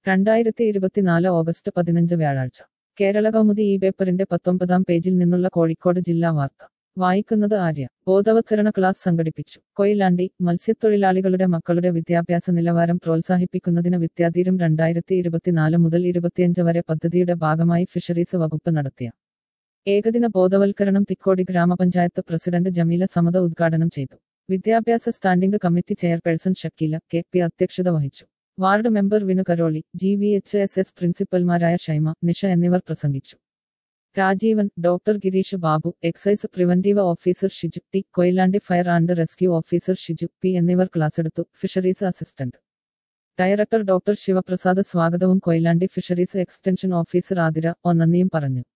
രണ്ടായിരത്തി ഇരുപത്തിനാല് ഓഗസ്റ്റ് പതിനഞ്ച് വ്യാഴാഴ്ച കേരള കൗമുദി ഈ പേപ്പറിന്റെ പത്തൊമ്പതാം പേജിൽ നിന്നുള്ള കോഴിക്കോട് ജില്ലാ വാർത്ത വായിക്കുന്നത് ആര്യ ബോധവത്കരണ ക്ലാസ് സംഘടിപ്പിച്ചു കൊയിലാണ്ടി മത്സ്യത്തൊഴിലാളികളുടെ മക്കളുടെ വിദ്യാഭ്യാസ നിലവാരം പ്രോത്സാഹിപ്പിക്കുന്നതിന് വിദ്യാധീരം രണ്ടായിരത്തി ഇരുപത്തിനാല് മുതൽ ഇരുപത്തിയഞ്ച് വരെ പദ്ധതിയുടെ ഭാഗമായി ഫിഷറീസ് വകുപ്പ് നടത്തിയ ഏകദിന ബോധവൽക്കരണം തിക്കോടി ഗ്രാമപഞ്ചായത്ത് പ്രസിഡന്റ് ജമീല സമത ഉദ്ഘാടനം ചെയ്തു വിദ്യാഭ്യാസ standing committee chairperson Shakeela K P അധ്യക്ഷത വഹിച്ചു ward member Vinu Karoli G V H S S പ്രിൻസിപ്പൽമാരായ ഷൈമ നിഷ എന്നിവർ പ്രസംഗിച്ചു Rajeevan doctor Girish Babu excise preventive officer Shiju T Koyilandy fire and rescue officer Shiju P എന്നിവർ ക്ലാസ്സെടുത്തു fisheries assistant director doctor Sivaprasad സ്വാഗതവും Koyilandy fisheries extension officer Athira O നന്ദിയും പറഞ്ഞു